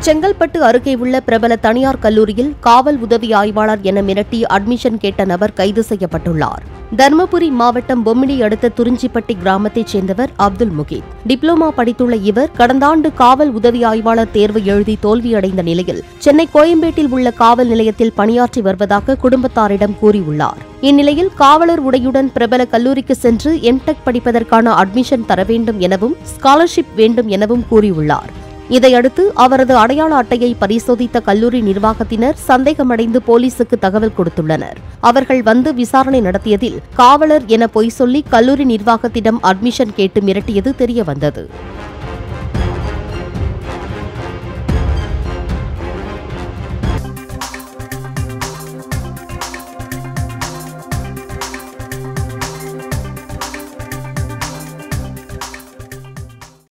செங்கல்பட்டு அருகே உள்ள பிரபல தனியார் கல்லூரியில் காவல் உதவி ஆய்வாளர் என மிரட்டி அட்மிஷன் கேட்ட நபர் கைது செய்யப்பட்டுள்ளார் தருமபுரி மாவட்டம் பொம்மிடி அடுத்த துறிஞ்சிப்பட்டி கிராமத்தைச் சேர்ந்தவர் அப்துல் முகீத் டிப்ளோமா படித்துள்ள இவர் கடந்த ஆண்டு காவல் உதவி ஆய்வாளர் தேர்வு எழுதி தோல்வியடைந்த நிலையில் சென்னை கோயம்பேட்டில் உள்ள காவல் நிலையத்தில் பணியாற்றி வருவதாக குடும்பத்தாரிடம் கூறியுள்ளார் இந்நிலையில் காவலர் உடையுடன் பிரபல கல்லூரிக்கு சென்று எம்டெக் படிப்பதற்கான அட்மிஷன் தர வேண்டும் எனவும் ஸ்காலர்ஷிப் வேண்டும் எனவும் கூறியுள்ளார் இதையடுத்து அவரது அடையாள அட்டையை பரிசோதித்த கல்லூரி நிர்வாகத்தினர் சந்தேகமடைந்து போலீசுக்கு தகவல் கொடுத்துள்ளனர் அவர்கள் வந்து விசாரணை நடத்தியதில் காவலர் என பொய் சொல்லி கல்லூரி நிர்வாகத்திடம் அட்மிஷன் கேட்டு மிரட்டியது தெரியவந்தது